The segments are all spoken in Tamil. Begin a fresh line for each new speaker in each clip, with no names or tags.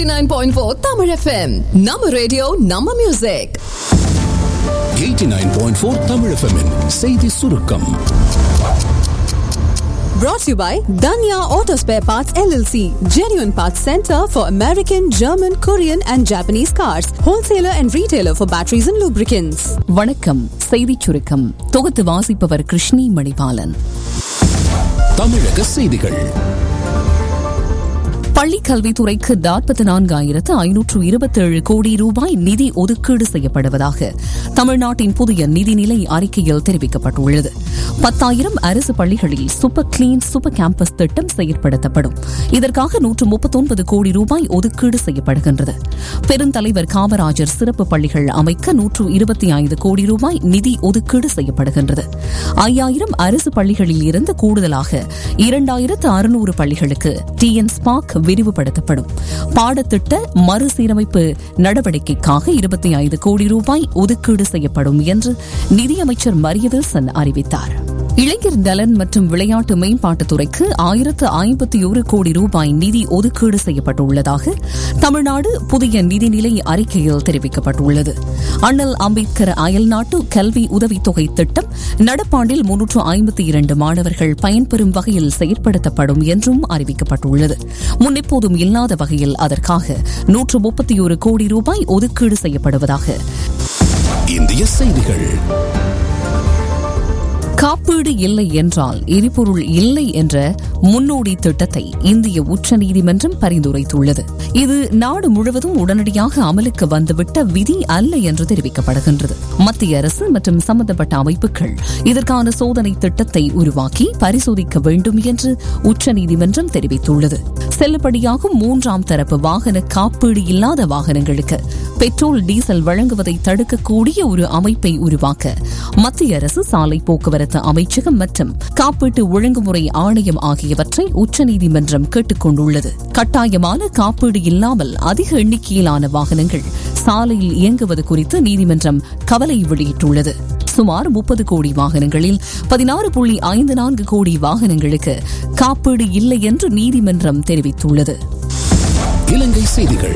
89.4 Tamil FM. நம்ம ரேடியோ நம்ம மியூசிக்
89.4 தமிழ் FM -இன் செய்தி சுருக்கம்
brought to you by Danya Auto Spare Parts LLC, genuine parts center for American, German, Korean and Japanese cars, wholesaler and retailer for batteries and lubricants.
வணக்கம் செய்திச் சுருக்கம் தொகுத்து வாசிப்பவர் கிருஷ்ணி மணிபாலன்
தமிழக செய்திகள்
பள்ளிக் கல்வித்துறைக்கு நாற்பத்தி நான்காயிரத்து ஐநூற்று இருபத்தேழு கோடி ரூபாய் நிதி ஒதுக்கீடு செய்யப்படுவதாக தமிழ்நாட்டின் புதிய நிதிநிலை அறிக்கையில் தெரிவிக்கப்பட்டுள்ளது பத்தாயிரம் அரசு பள்ளிகளில் சூப்பர் கிளீன் சூப்பர் கேம்பஸ் திட்டம் செயற்படுத்தப்படும் இதற்காக நூற்று முப்பத்தொன்பது கோடி ரூபாய் ஒதுக்கீடு செய்யப்படுகின்றது பெருந்தலைவர் காமராஜர் சிறப்பு பள்ளிகள் அமைக்க நூற்று இருபத்தி ஐந்து கோடி ரூபாய் நிதி ஒதுக்கீடு செய்யப்படுகின்றது ஐயாயிரம் அரசு பள்ளிகளில் இருந்து கூடுதலாக இரண்டாயிரத்து அறுநூறு பள்ளிகளுக்கு டிஎன் ஸ்பாக் விரிவுபடுத்தப்படும் பாடத்திட்ட மறுசீரமைப்பு நடவடிக்கைக்காக இருபத்தி ஐந்து கோடி ரூபாய் ஒதுக்கீடு செய்யப்படும் என்று நிதியமைச்சர் மரியவில்சன் அறிவித்தார் இளைஞர் நலன் மற்றும் விளையாட்டு மேம்பாட்டுத்துறைக்கு ஆயிரத்து ஐம்பத்தி ஒரு கோடி ரூபாய் நிதி ஒதுக்கீடு செய்யப்பட்டுள்ளதாக தமிழ்நாடு புதிய நிதிநிலை அறிக்கையில் தெரிவிக்கப்பட்டுள்ளது அண்ணல் அம்பேத்கர் அயல்நாட்டு கல்வி உதவித்தொகை திட்டம் நடப்பாண்டில் முன்னூற்று ஐம்பத்தி இரண்டு மாணவர்கள் பயன்பெறும் வகையில் செயற்படுத்தப்படும் என்றும் அறிவிக்கப்பட்டுள்ளது முன்னெப்போதும் இல்லாத வகையில் அதற்காக நூற்று முப்பத்தி ஒரு கோடி ரூபாய் ஒதுக்கீடு செய்யப்படுவதாக
இந்திய செய்திகள்
காப்பீடு இல்லை என்றால் எரிபொருள் இல்லை என்ற முன்னோடி திட்டத்தை இந்திய உச்சநீதிமன்றம் பரிந்துரைத்துள்ளது இது நாடு முழுவதும் உடனடியாக அமலுக்கு வந்துவிட்ட விதி அல்ல என்று தெரிவிக்கப்படுகின்றது மத்திய அரசு மற்றும் சம்பந்தப்பட்ட அமைப்புகள் இதற்கான சோதனை திட்டத்தை உருவாக்கி பரிசோதிக்க வேண்டும் என்று உச்சநீதிமன்றம் தெரிவித்துள்ளது செல்லுபடியாகும் மூன்றாம் தரப்பு வாகன காப்பீடு இல்லாத வாகனங்களுக்கு பெட்ரோல் டீசல் வழங்குவதை தடுக்கக்கூடிய ஒரு அமைப்பை உருவாக்க மத்திய அரசு சாலை போக்குவரத்து அமைச்சகம் மற்றும் காப்பீட்டு ஒழுங்குமுறை ஆணையம் ஆகியவற்றை உச்சநீதிமன்றம் கேட்டுக் கொண்டுள்ளது கட்டாயமான காப்பீடு இல்லாமல் அதிக எண்ணிக்கையிலான வாகனங்கள் சாலையில் இயங்குவது குறித்து நீதிமன்றம் கவலை வெளியிட்டுள்ளது சுமார் முப்பது கோடி வாகனங்களில் பதினாறு புள்ளி ஐந்து நான்கு கோடி வாகனங்களுக்கு காப்பீடு இல்லை என்று நீதிமன்றம் தெரிவித்துள்ளது
இலங்கை செய்திகள்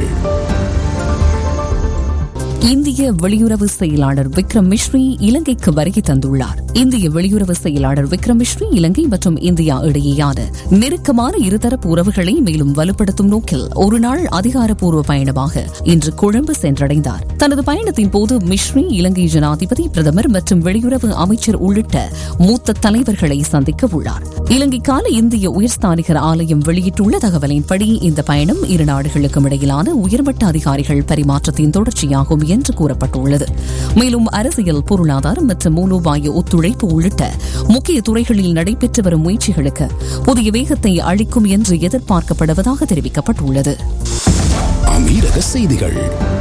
இந்திய வெளியுறவு செயலாளர் விக்ரம் மிஸ்ரி இலங்கைக்கு வருகை தந்துள்ளார் இந்திய வெளியுறவு செயலாளர் விக்ரம் மிஸ்ரி இலங்கை மற்றும் இந்தியா இடையேயான நெருக்கமான இருதரப்பு உறவுகளை மேலும் வலுப்படுத்தும் நோக்கில் ஒருநாள் அதிகாரப்பூர்வ பயணமாக இன்று கொழும்பு சென்றடைந்தார் தனது பயணத்தின் போது மிஸ்ரி இலங்கை ஜனாதிபதி பிரதமர் மற்றும் வெளியுறவு அமைச்சர் உள்ளிட்ட மூத்த தலைவர்களை சந்திக்க உள்ளார் இலங்கைக்கான இந்திய உயர்ஸ்தானிகர் ஆலயம் வெளியிட்டுள்ள தகவலின்படி இந்த பயணம் இரு நாடுகளுக்கும் இடையிலான உயர்மட்ட அதிகாரிகள் பரிமாற்றத்தின் தொடர்ச்சியாகும் என்று கூறப்பட்டுள்ளது மேலும் அரசியல் பொருளாதாரம் மற்றும் மூலோபாய ஒத்துழைப்பு உள்ளிட்ட முக்கிய துறைகளில் நடைபெற்று வரும் முயற்சிகளுக்கு புதிய வேகத்தை அளிக்கும் என்று எதிர்பார்க்கப்படுவதாக தெரிவிக்கப்பட்டுள்ளது
அமீரக செய்திகள்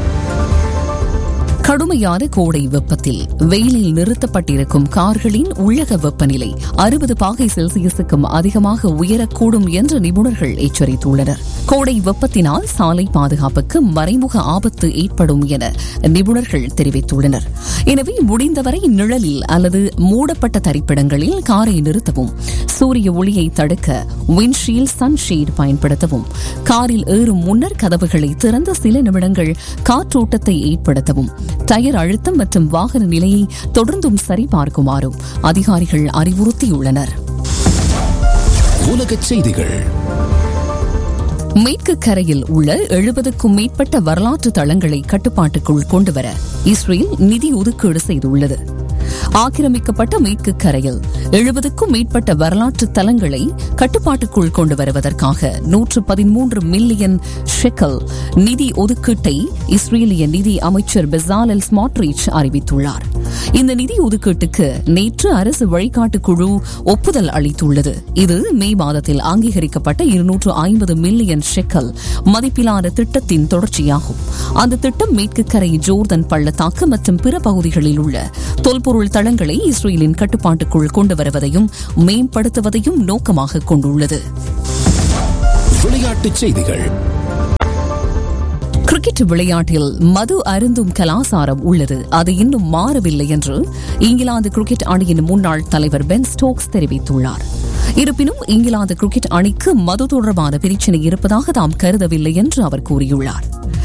கடுமையான கோடை வெப்பத்தில் வெயிலில் நிறுத்தப்பட்டிருக்கும் கார்களின் உள்ளக வெப்பநிலை அறுபது பாகை செல்சியஸுக்கும் அதிகமாக உயரக்கூடும் என்று நிபுணர்கள் எச்சரித்துள்ளனர் கோடை வெப்பத்தினால் சாலை பாதுகாப்புக்கு மறைமுக ஆபத்து ஏற்படும் என நிபுணர்கள் தெரிவித்துள்ளனர் எனவே முடிந்தவரை நிழலில் அல்லது மூடப்பட்ட தரிப்பிடங்களில் காரை நிறுத்தவும் சூரிய ஒளியை தடுக்க விண்ட்ஷீல்ட் சன்ஷேட் பயன்படுத்தவும் காரில் ஏறும் முன்னர் கதவுகளை திறந்த சில நிமிடங்கள் காற்றோட்டத்தை ஏற்படுத்தவும் டயர் அழுத்தம் மற்றும் வாகன நிலையை தொடர்ந்தும் சரிபார்க்குமாறும் அதிகாரிகள் அறிவுறுத்தியுள்ளனர்
உலகச் செய்திகள்
மேற்கு கரையில் உள்ள எழுபதுக்கும் மேற்பட்ட வரலாற்று தளங்களை கட்டுப்பாட்டுக்குள் கொண்டுவர இஸ்ரேல் நிதி ஒதுக்கீடு செய்துள்ளது ஆக்கிரமிக்கப்பட்ட மேற்கு கரையில் எழுபதுக்கும் மேற்பட்ட வரலாற்று தலங்களை கட்டுப்பாட்டுக்குள் கொண்டு வருவதற்காக நூற்று பதிமூன்று மில்லியன் ஷெக்கல் நிதி ஒதுக்கீட்டை இஸ்ரேலிய நிதி அமைச்சர் பெசாலல் ஸ்மாட்ரிச் அறிவித்துள்ளார் இந்த நிதி ஒதுக்கீட்டுக்கு நேற்று அரசு வழிகாட்டு குழு ஒப்புதல் அளித்துள்ளது இது மே மாதத்தில் அங்கீகரிக்கப்பட்ட இருநூற்று ஐம்பது மில்லியன் ஷெக்கல் மதிப்பிலான திட்டத்தின் தொடர்ச்சியாகும் அந்த திட்டம் மேற்கு கரை ஜோர்தன் பள்ளத்தாக்கு மற்றும் பிற பகுதிகளில் உள்ள தொல்பொருள் தளங்களை இஸ்ரேலின் கட்டுப்பாட்டுக்குள் கொண்டு வருவதையும் மேம்படுத்துவதையும் நோக்கமாக கொண்டுள்ளது
விளையாட்டுச் செய்திகள்
கிரிக்கெட் விளையாட்டில் மது அருந்தும் கலாசாரம் உள்ளது அது இன்னும் மாறவில்லை என்று இங்கிலாந்து கிரிக்கெட் அணியின் முன்னாள் தலைவர் பென் ஸ்டோக்ஸ் தெரிவித்துள்ளார் இருப்பினும் இங்கிலாந்து கிரிக்கெட் அணிக்கு மது தொடர்பான பிரச்சினை இருப்பதாக தாம் கருதவில்லை என்று அவர் கூறியுள்ளார்